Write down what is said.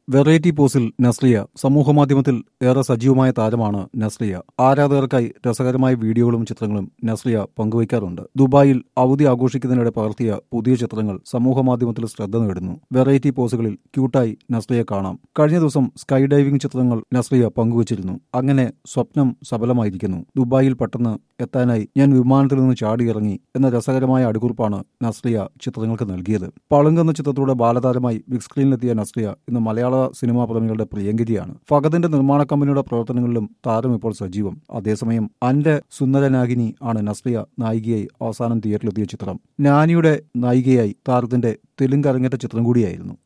variety പോസിൽ Nazriya സമൂഹമാധ്യമത്തിൽ ഏറെ സജീവമായ താരമാണ് നസ്രിയ ആരാധകർക്കായി രസകരമായ വീഡിയോകളും ചിത്രങ്ങളും നസ്രിയ പങ്കുവയ്ക്കാറുണ്ട് ദുബായിൽ അവധി ആഘോഷിക്കുന്നതിനിടെ പകർത്തിയ പുതിയ ചിത്രങ്ങൾ സമൂഹമാധ്യമത്തിൽ ശ്രദ്ധ നേടുന്നു വെറൈറ്റി പോസുകളിൽ ക്യൂട്ടായി നസ്രിയെ കാണാം കഴിഞ്ഞ ദിവസം സ്കൈ ഡൈവിംഗ് ചിത്രങ്ങൾ നസ്രിയ പങ്കുവച്ചിരുന്നു അങ്ങനെ സ്വപ്നം സഫലമായിരിക്കുന്നു ദുബായിൽ പെട്ടെന്ന് എത്താനായി ഞാൻ വിമാനത്തിൽ നിന്ന് ചാടിയിറങ്ങി എന്ന രസകരമായ അടിക്കുറിപ്പാണ് നസ്രിയ ചിത്രങ്ങൾക്ക് നൽകിയത് പളുങ്കെന്ന ചിത്രത്തിലൂടെ ബാലതാരമായി ബിഗ് സ്ക്രീനിലെത്തിയ നസ്രിയ ഇന്ന് മലയാള സിനിമാ പ്രേമികളുടെ പ്രിയങ്കരിയാണ് ഫഗതിന്റെ നിർമ്മാണ കമ്പനിയുടെ പ്രവർത്തനങ്ങളിലും താരം ഇപ്പോൾ സജീവം അതേസമയം അന്റെ സുന്ദരനാഗിനി ആണ് നസ്രിയ നായികയായി അവസാനം തിയേറ്ററിലെത്തിയ ചിത്രം നാനിയുടെ നായികയായി താരത്തിന്റെ തെലുങ്ക് അരങ്ങേറ്റ ചിത്രം കൂടിയായിരുന്നു